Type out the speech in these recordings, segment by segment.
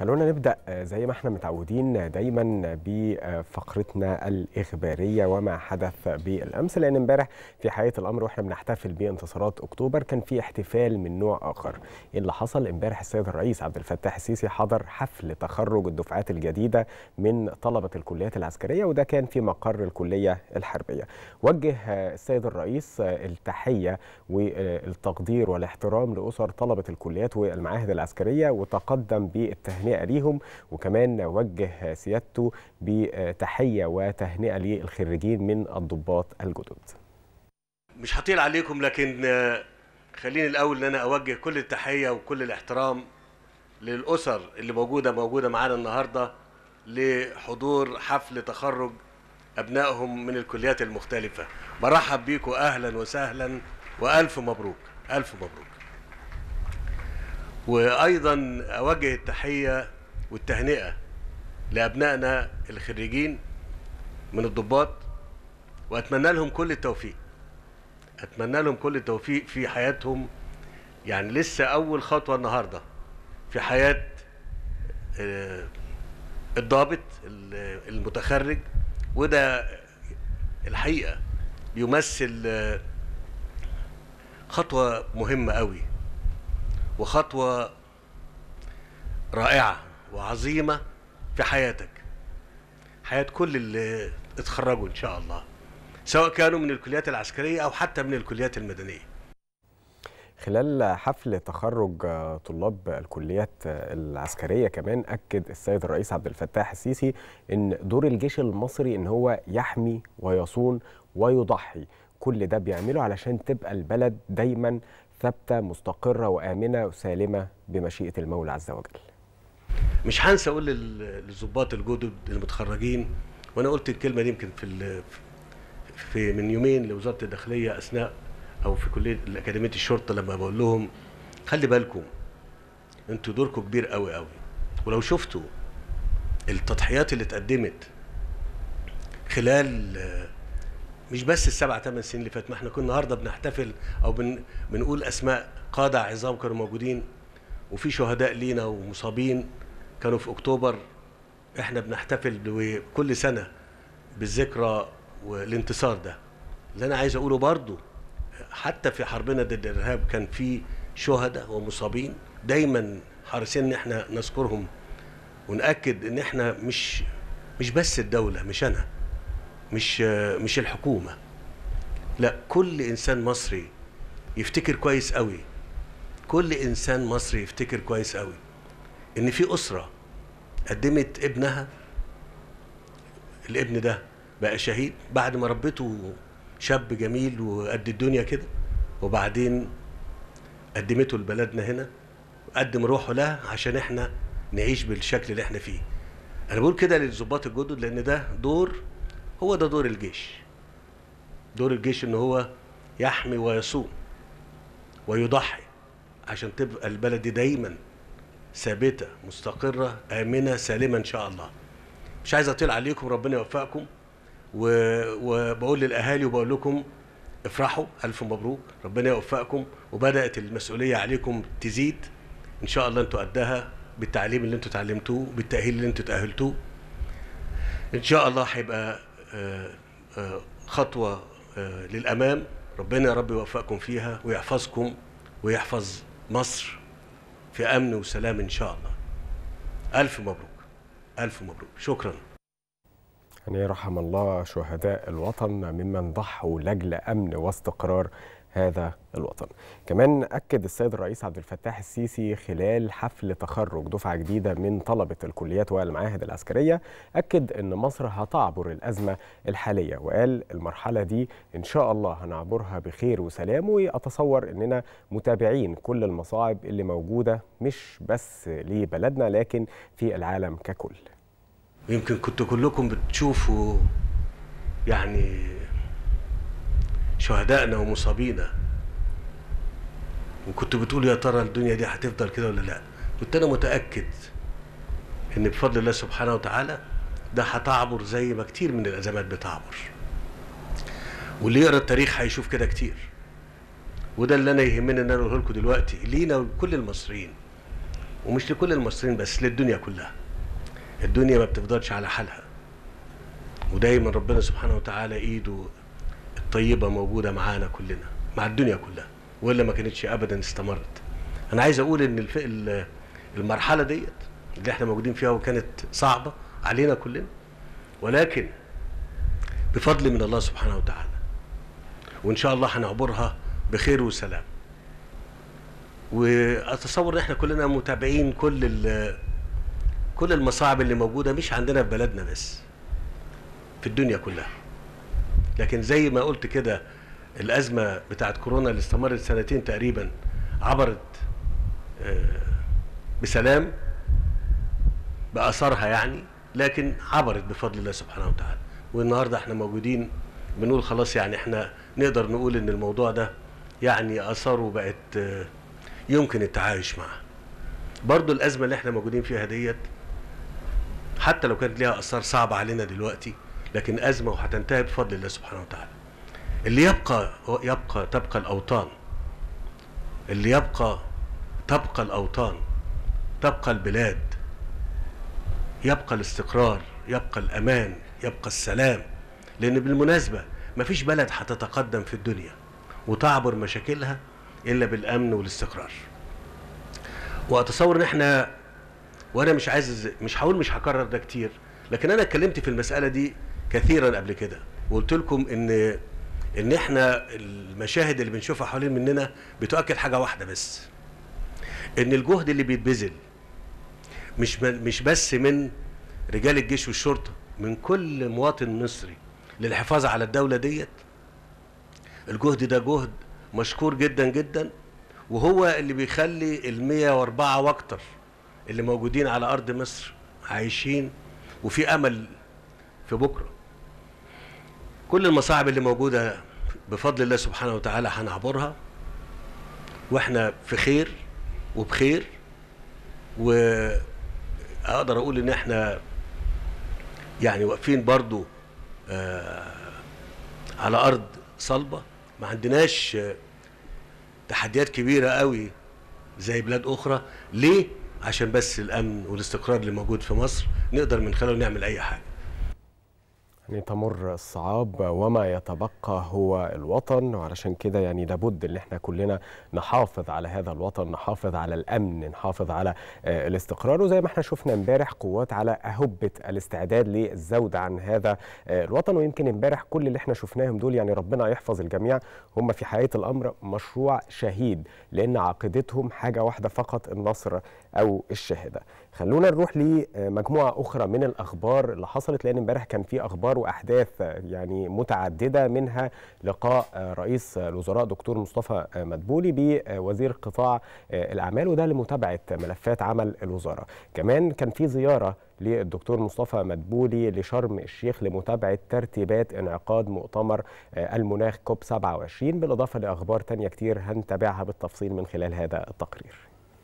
خلونا نبدا زي ما احنا متعودين دايما بفقرتنا الاخباريه وما حدث بالامس لان امبارح في حياه الامر واحنا بنحتفل بانتصارات اكتوبر كان في احتفال من نوع اخر ايه اللي حصل امبارح السيد الرئيس عبد الفتاح السيسي حضر حفل تخرج الدفعات الجديده من طلبه الكليات العسكريه وده كان في مقر الكليه الحربيه وجه السيد الرئيس التحيه والتقدير والاحترام لاسر طلبه الكليات والمعاهد العسكريه وتقدم بالتهنئه تهنئه ليهم وكمان وجه سيادته بتحيه وتهنئه للخريجين من الضباط الجدد. مش هطيل عليكم لكن خليني الاول ان انا اوجه كل التحيه وكل الاحترام للاسر اللي موجوده موجوده معانا النهارده لحضور حفل تخرج ابنائهم من الكليات المختلفه. برحب بيكم اهلا وسهلا والف مبروك الف مبروك. وايضا اوجه التحيه والتهنئه لابنائنا الخريجين من الضباط واتمنى لهم كل التوفيق اتمنى لهم كل التوفيق في حياتهم يعني لسه اول خطوه النهارده في حياه الضابط المتخرج وده الحقيقه بيمثل خطوه مهمه قوي وخطوة رائعة وعظيمة في حياتك حياة كل اللي اتخرجوا إن شاء الله سواء كانوا من الكليات العسكرية أو حتى من الكليات المدنية خلال حفل تخرج طلاب الكليات العسكريه كمان اكد السيد الرئيس عبد الفتاح السيسي ان دور الجيش المصري ان هو يحمي ويصون ويضحي كل ده بيعمله علشان تبقى البلد دايما ثابته مستقره وامنه وسالمه بمشيئه المولى عز وجل. مش هنسى اقول للظباط الجدد المتخرجين وانا قلت الكلمه دي يمكن في في من يومين لوزاره الداخليه اثناء او في كليه اكاديميه الشرطه لما بقول لهم خلي بالكم انتوا دوركم كبير قوي قوي ولو شفتوا التضحيات اللي اتقدمت خلال مش بس السبع ثمان سنين اللي فاتت ما احنا كنا النهارده بنحتفل او بن بنقول اسماء قاده عظام كانوا موجودين وفي شهداء لينا ومصابين كانوا في اكتوبر احنا بنحتفل كل سنه بالذكرى والانتصار ده اللي انا عايز اقوله برضو حتى في حربنا ضد الارهاب كان في شهداء ومصابين دايما حريصين ان احنا نذكرهم ونأكد ان احنا مش مش بس الدوله مش انا مش مش الحكومة لا كل إنسان مصري يفتكر كويس قوي كل إنسان مصري يفتكر كويس قوي إن في أسرة قدمت ابنها الابن ده بقى شهيد بعد ما ربته شاب جميل وقد الدنيا كده وبعدين قدمته لبلدنا هنا قدم روحه لها عشان احنا نعيش بالشكل اللي احنا فيه انا بقول كده للظباط الجدد لان ده دور هو ده دور الجيش دور الجيش ان هو يحمي ويصون ويضحي عشان تبقى البلد دي دايما ثابته مستقره امنه سالمه ان شاء الله مش عايز اطيل عليكم ربنا يوفقكم و... وبقول للاهالي وبقول لكم افرحوا الف مبروك ربنا يوفقكم وبدات المسؤوليه عليكم تزيد ان شاء الله انتوا قدها بالتعليم اللي انتوا اتعلمتوه بالتاهيل اللي انتوا تاهلتوه ان شاء الله هيبقى خطوة للأمام ربنا يا رب يوفقكم فيها ويحفظكم ويحفظ مصر في أمن وسلام إن شاء الله ألف مبروك ألف مبروك شكرا يعني رحم الله شهداء الوطن ممن ضحوا لأجل أمن واستقرار هذا الوطن كمان أكد السيد الرئيس عبد الفتاح السيسي خلال حفل تخرج دفعة جديدة من طلبة الكليات والمعاهد العسكرية أكد أن مصر هتعبر الأزمة الحالية وقال المرحلة دي إن شاء الله هنعبرها بخير وسلام وأتصور أننا متابعين كل المصاعب اللي موجودة مش بس لبلدنا لكن في العالم ككل يمكن كنتوا كلكم بتشوفوا يعني شهدائنا ومصابينا وكنت بتقول يا ترى الدنيا دي هتفضل كده ولا لا كنت انا متاكد ان بفضل الله سبحانه وتعالى ده هتعبر زي ما كتير من الازمات بتعبر واللي يقرا التاريخ هيشوف كده كتير وده اللي انا يهمني ان انا اقوله لكم دلوقتي لينا ولكل المصريين ومش لكل المصريين بس للدنيا كلها الدنيا ما بتفضلش على حالها ودايما ربنا سبحانه وتعالى ايده الطيبه موجوده معانا كلنا مع الدنيا كلها والا ما كانتش ابدا استمرت انا عايز اقول ان الف... ال- المرحله ديت اللي احنا موجودين فيها وكانت صعبه علينا كلنا ولكن بفضل من الله سبحانه وتعالى وان شاء الله هنعبرها بخير وسلام واتصور ان احنا كلنا متابعين كل ال- كل المصاعب اللي موجوده مش عندنا في بلدنا بس في الدنيا كلها لكن زي ما قلت كده الازمه بتاعت كورونا اللي استمرت سنتين تقريبا عبرت آه، بسلام باثارها يعني لكن عبرت بفضل الله سبحانه وتعالى والنهارده احنا موجودين بنقول خلاص يعني احنا نقدر نقول ان الموضوع ده يعني اثاره بقت آه، يمكن التعايش معها برضو الازمه اللي احنا موجودين فيها ديت حتى لو كانت ليها اثار صعبه علينا دلوقتي لكن ازمه وهتنتهي بفضل الله سبحانه وتعالى اللي يبقى يبقى تبقى الاوطان اللي يبقى تبقى الاوطان تبقى البلاد يبقى الاستقرار يبقى الامان يبقى السلام لان بالمناسبه مفيش بلد هتتقدم في الدنيا وتعبر مشاكلها الا بالامن والاستقرار واتصور ان احنا وانا مش عايز مش هقول مش هكرر ده كتير لكن انا اتكلمت في المساله دي كثيرا قبل كده وقلت لكم ان ان احنا المشاهد اللي بنشوفها حوالين مننا بتؤكد حاجه واحده بس ان الجهد اللي بيتبذل مش من مش بس من رجال الجيش والشرطه من كل مواطن مصري للحفاظ على الدوله ديت الجهد ده جهد مشكور جدا جدا وهو اللي بيخلي ال 104 واكتر اللي موجودين على ارض مصر عايشين وفي امل في بكره كل المصاعب اللي موجوده بفضل الله سبحانه وتعالى هنعبرها واحنا في خير وبخير واقدر اقول ان احنا يعني واقفين برضو آه على ارض صلبه ما عندناش آه، تحديات كبيره قوي زي بلاد اخرى ليه عشان بس الامن والاستقرار اللي موجود في مصر نقدر من خلاله نعمل اي حاجه يعني تمر الصعاب وما يتبقى هو الوطن وعلشان كده يعني لابد ان احنا كلنا نحافظ على هذا الوطن نحافظ على الامن نحافظ على آه، الاستقرار وزي ما احنا شفنا امبارح قوات على اهبه الاستعداد للزود عن هذا آه، الوطن ويمكن امبارح كل اللي احنا شفناهم دول يعني ربنا يحفظ الجميع هم في حقيقه الامر مشروع شهيد لان عقيدتهم حاجه واحده فقط النصر او الشهاده خلونا نروح لمجموعه اخرى من الاخبار اللي حصلت لان امبارح كان في اخبار واحداث يعني متعدده منها لقاء رئيس الوزراء دكتور مصطفى مدبولي بوزير قطاع الاعمال وده لمتابعه ملفات عمل الوزاره كمان كان في زياره للدكتور مصطفى مدبولي لشرم الشيخ لمتابعه ترتيبات انعقاد مؤتمر المناخ كوب 27 بالاضافه لاخبار تانية كتير هنتابعها بالتفصيل من خلال هذا التقرير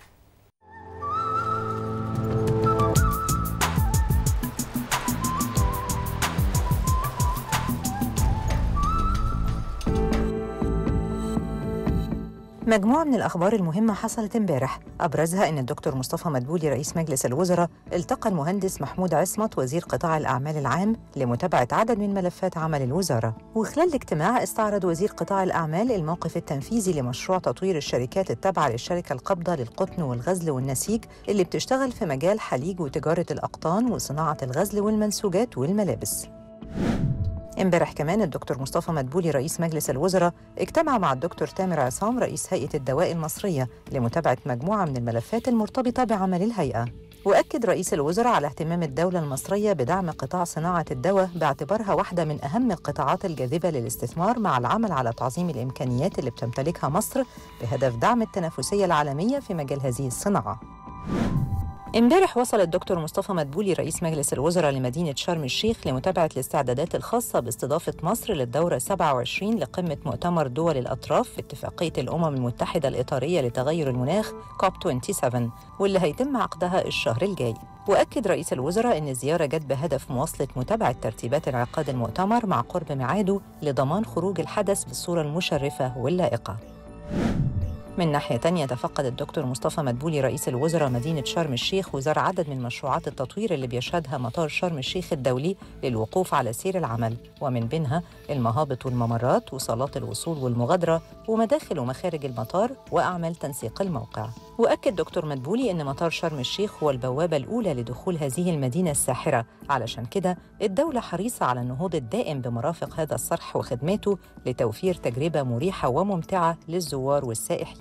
مجموعة من الأخبار المهمة حصلت امبارح أبرزها أن الدكتور مصطفى مدبولي رئيس مجلس الوزراء التقى المهندس محمود عصمت وزير قطاع الأعمال العام لمتابعة عدد من ملفات عمل الوزارة وخلال الاجتماع استعرض وزير قطاع الأعمال الموقف التنفيذي لمشروع تطوير الشركات التابعة للشركة القابضة للقطن والغزل والنسيج اللي بتشتغل في مجال حليج وتجارة الأقطان وصناعة الغزل والمنسوجات والملابس امبارح كمان الدكتور مصطفى مدبولي رئيس مجلس الوزراء اجتمع مع الدكتور تامر عصام رئيس هيئة الدواء المصرية لمتابعة مجموعة من الملفات المرتبطة بعمل الهيئة وأكد رئيس الوزراء على اهتمام الدولة المصرية بدعم قطاع صناعة الدواء باعتبارها واحدة من أهم القطاعات الجاذبة للاستثمار مع العمل على تعظيم الإمكانيات اللي بتمتلكها مصر بهدف دعم التنافسية العالمية في مجال هذه الصناعة امبارح وصل الدكتور مصطفى مدبولي رئيس مجلس الوزراء لمدينة شرم الشيخ لمتابعة الاستعدادات الخاصة باستضافة مصر للدورة 27 لقمة مؤتمر دول الأطراف في اتفاقية الأمم المتحدة الإطارية لتغير المناخ كوب 27 واللي هيتم عقدها الشهر الجاي وأكد رئيس الوزراء أن الزيارة جت بهدف مواصلة متابعة ترتيبات انعقاد المؤتمر مع قرب ميعاده لضمان خروج الحدث بالصورة المشرفة واللائقة من ناحية تانية تفقد الدكتور مصطفى مدبولي رئيس الوزراء مدينة شرم الشيخ وزار عدد من مشروعات التطوير اللي بيشهدها مطار شرم الشيخ الدولي للوقوف على سير العمل ومن بينها المهابط والممرات وصالات الوصول والمغادرة ومداخل ومخارج المطار وأعمال تنسيق الموقع وأكد دكتور مدبولي أن مطار شرم الشيخ هو البوابة الأولى لدخول هذه المدينة الساحرة علشان كده الدولة حريصة على النهوض الدائم بمرافق هذا الصرح وخدماته لتوفير تجربة مريحة وممتعة للزوار والسائحين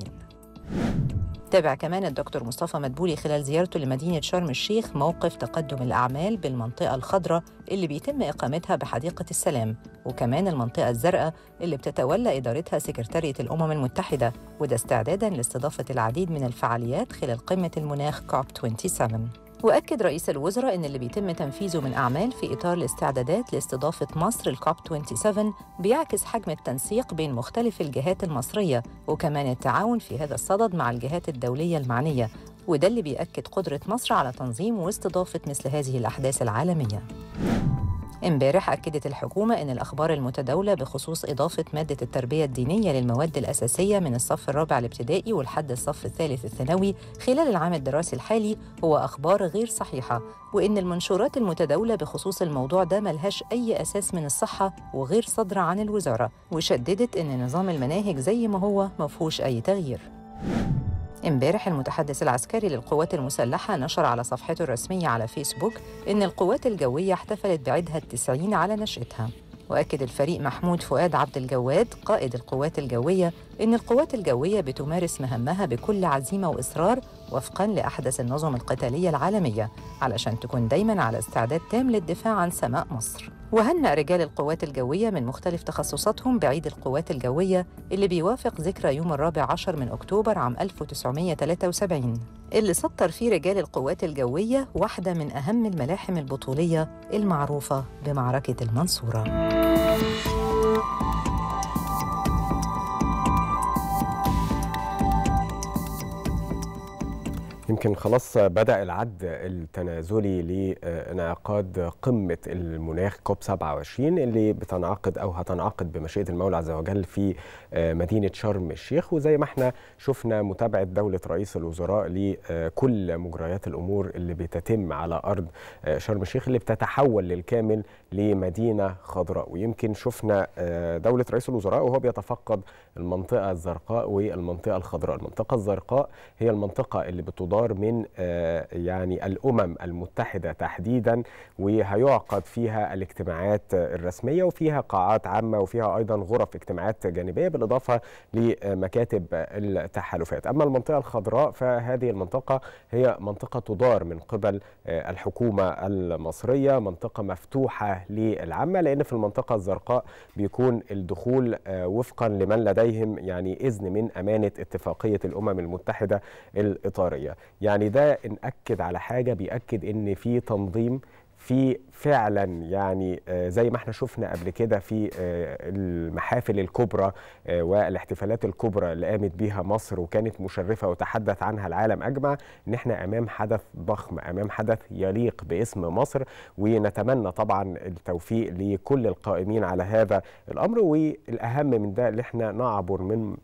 تابع كمان الدكتور مصطفى مدبولي خلال زيارته لمدينة شرم الشيخ موقف تقدم الأعمال بالمنطقة الخضراء اللي بيتم إقامتها بحديقة السلام وكمان المنطقة الزرقاء اللي بتتولى إدارتها سكرتارية الأمم المتحدة وده استعداداً لاستضافة العديد من الفعاليات خلال قمة المناخ كوب 27 وأكد رئيس الوزراء أن اللي بيتم تنفيذه من أعمال في إطار الاستعدادات لاستضافة مصر الكوب 27 بيعكس حجم التنسيق بين مختلف الجهات المصرية وكمان التعاون في هذا الصدد مع الجهات الدولية المعنية وده اللي بيأكد قدرة مصر على تنظيم واستضافة مثل هذه الأحداث العالمية امبارح أكدت الحكومة أن الأخبار المتداولة بخصوص إضافة مادة التربية الدينية للمواد الأساسية من الصف الرابع الابتدائي والحد الصف الثالث الثانوي خلال العام الدراسي الحالي هو أخبار غير صحيحة وإن المنشورات المتداولة بخصوص الموضوع ده ملهاش أي أساس من الصحة وغير صادرة عن الوزارة وشددت أن نظام المناهج زي ما هو مفهوش أي تغيير امبارح المتحدث العسكري للقوات المسلحة نشر على صفحته الرسمية على فيسبوك إن القوات الجوية احتفلت بعيدها التسعين على نشأتها وأكد الفريق محمود فؤاد عبد الجواد قائد القوات الجوية إن القوات الجوية بتمارس مهمها بكل عزيمة وإصرار وفقاً لأحدث النظم القتالية العالمية علشان تكون دايماً على استعداد تام للدفاع عن سماء مصر وهنأ رجال القوات الجوية من مختلف تخصصاتهم بعيد القوات الجوية اللي بيوافق ذكرى يوم الرابع عشر من أكتوبر عام 1973 اللي سطر فيه رجال القوات الجوية واحدة من أهم الملاحم البطولية المعروفة بمعركة المنصورة يمكن خلاص بدأ العد التنازلي لانعقاد قمة المناخ كوب 27 اللي بتنعقد أو هتنعقد بمشيئة المولى عز وجل في مدينة شرم الشيخ وزي ما احنا شفنا متابعة دولة رئيس الوزراء لكل مجريات الأمور اللي بتتم على أرض شرم الشيخ اللي بتتحول للكامل لمدينة خضراء ويمكن شفنا دولة رئيس الوزراء وهو بيتفقد المنطقة الزرقاء والمنطقة الخضراء المنطقة الزرقاء هي المنطقة اللي بتدار من يعني الأمم المتحدة تحديدا وهيعقد فيها الاجتماعات الرسمية وفيها قاعات عامة وفيها أيضا غرف اجتماعات جانبية بالإضافة لمكاتب التحالفات أما المنطقة الخضراء فهذه المنطقة هي منطقة تدار من قبل الحكومة المصرية منطقة مفتوحة للعامة لأن في المنطقة الزرقاء بيكون الدخول وفقا لمن لديهم يعني إذن من أمانة اتفاقية الأمم المتحدة الإطارية يعني ده نأكد على حاجة بيأكد إن في تنظيم في فعلا يعني زي ما احنا شفنا قبل كده في المحافل الكبرى والاحتفالات الكبرى اللي قامت بيها مصر وكانت مشرفه وتحدث عنها العالم اجمع ان احنا امام حدث ضخم امام حدث يليق باسم مصر ونتمنى طبعا التوفيق لكل القائمين على هذا الامر والاهم من ده ان احنا نعبر من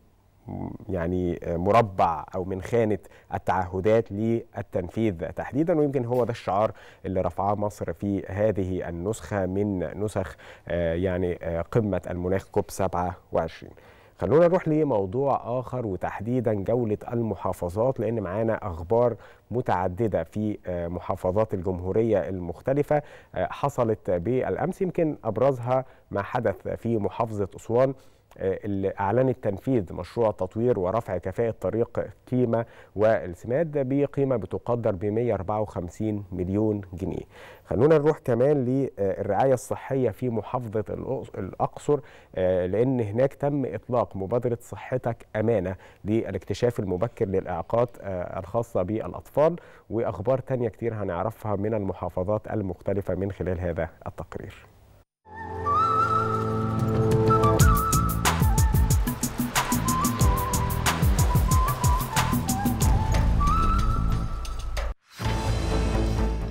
يعني مربع او من خانه التعهدات للتنفيذ تحديدا ويمكن هو ده الشعار اللي رفعه مصر في هذه النسخه من نسخ يعني قمه المناخ كوب 27 خلونا نروح لموضوع اخر وتحديدا جوله المحافظات لان معانا اخبار متعدده في محافظات الجمهوريه المختلفه حصلت بالامس يمكن ابرزها ما حدث في محافظه اسوان اللي أعلنت تنفيذ مشروع تطوير ورفع كفاءة طريق كيما والسماد بقيمة بتقدر ب 154 مليون جنيه خلونا نروح كمان للرعاية الصحية في محافظة الأقصر لأن هناك تم إطلاق مبادرة صحتك أمانة للاكتشاف المبكر للإعاقات الخاصة بالأطفال وأخبار تانية كتير هنعرفها من المحافظات المختلفة من خلال هذا التقرير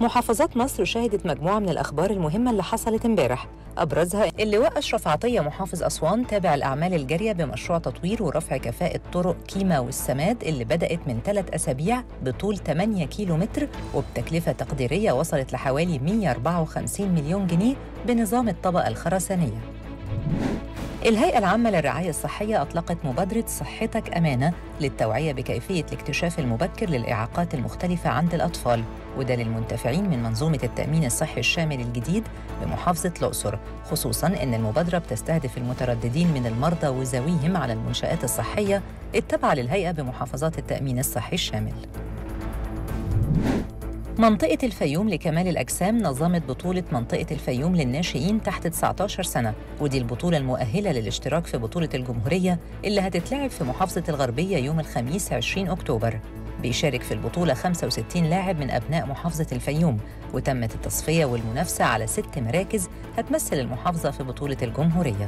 محافظات مصر شهدت مجموعة من الأخبار المهمة اللي حصلت امبارح أبرزها اللواء أشرف عطية محافظ أسوان تابع الأعمال الجارية بمشروع تطوير ورفع كفاءة طرق كيما والسماد اللي بدأت من ثلاث أسابيع بطول 8 كيلو متر وبتكلفة تقديرية وصلت لحوالي 154 مليون جنيه بنظام الطبقة الخرسانية الهيئة العامة للرعاية الصحية أطلقت مبادرة صحتك أمانة للتوعية بكيفية الاكتشاف المبكر للإعاقات المختلفة عند الأطفال وده للمنتفعين من منظومة التأمين الصحي الشامل الجديد بمحافظة الأقصر خصوصاً أن المبادرة بتستهدف المترددين من المرضى وذويهم على المنشآت الصحية التابعة للهيئة بمحافظات التأمين الصحي الشامل منطقة الفيوم لكمال الأجسام نظمت بطولة منطقة الفيوم للناشئين تحت 19 سنة ودي البطولة المؤهلة للاشتراك في بطولة الجمهورية اللي هتتلعب في محافظة الغربية يوم الخميس 20 أكتوبر بيشارك في البطولة 65 لاعب من أبناء محافظة الفيوم وتمت التصفية والمنافسة على ست مراكز هتمثل المحافظة في بطولة الجمهورية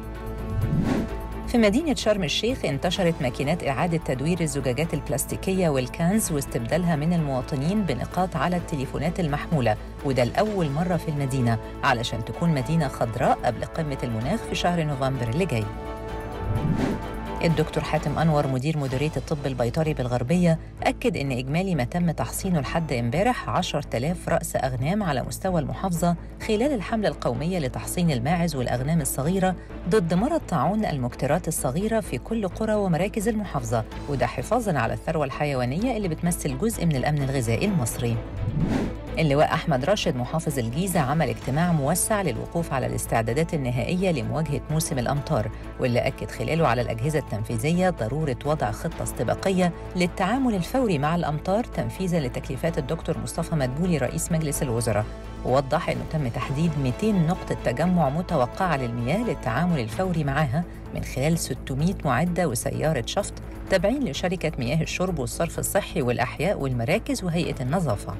في مدينة شرم الشيخ انتشرت ماكينات إعادة تدوير الزجاجات البلاستيكية والكانز واستبدالها من المواطنين بنقاط على التليفونات المحمولة وده لأول مرة في المدينة علشان تكون مدينة خضراء قبل قمة المناخ في شهر نوفمبر اللي جاي الدكتور حاتم أنور مدير مديرية الطب البيطري بالغربية أكد إن إجمالي ما تم تحصينه لحد إمبارح 10000 رأس أغنام على مستوى المحافظة خلال الحملة القومية لتحصين الماعز والأغنام الصغيرة ضد مرض طاعون المكترات الصغيرة في كل قرى ومراكز المحافظة وده حفاظاً على الثروة الحيوانية اللي بتمثل جزء من الأمن الغذائي المصري اللواء أحمد راشد محافظ الجيزة عمل اجتماع موسع للوقوف على الاستعدادات النهائية لمواجهة موسم الأمطار واللي أكد خلاله على الأجهزة التنفيذية ضرورة وضع خطة استباقية للتعامل الفوري مع الأمطار تنفيذا لتكليفات الدكتور مصطفى مدبولي رئيس مجلس الوزراء ووضح أنه تم تحديد 200 نقطة تجمع متوقعة للمياه للتعامل الفوري معها من خلال 600 معدة وسيارة شفط تابعين لشركة مياه الشرب والصرف الصحي والأحياء والمراكز وهيئة النظافة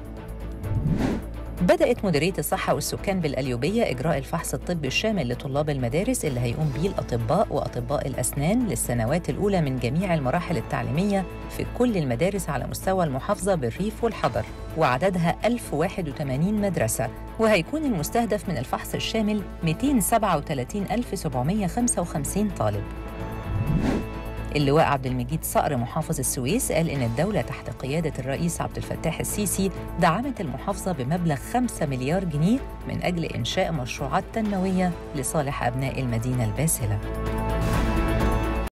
بدأت مديرية الصحة والسكان بالأليوبية إجراء الفحص الطبي الشامل لطلاب المدارس اللي هيقوم به الأطباء وأطباء الأسنان للسنوات الأولى من جميع المراحل التعليمية في كل المدارس على مستوى المحافظة بالريف والحضر وعددها 1081 مدرسة وهيكون المستهدف من الفحص الشامل 237755 طالب اللواء عبد المجيد صقر محافظ السويس قال إن الدولة تحت قيادة الرئيس عبد الفتاح السيسي دعمت المحافظة بمبلغ 5 مليار جنيه من أجل إنشاء مشروعات تنموية لصالح أبناء المدينة الباسلة.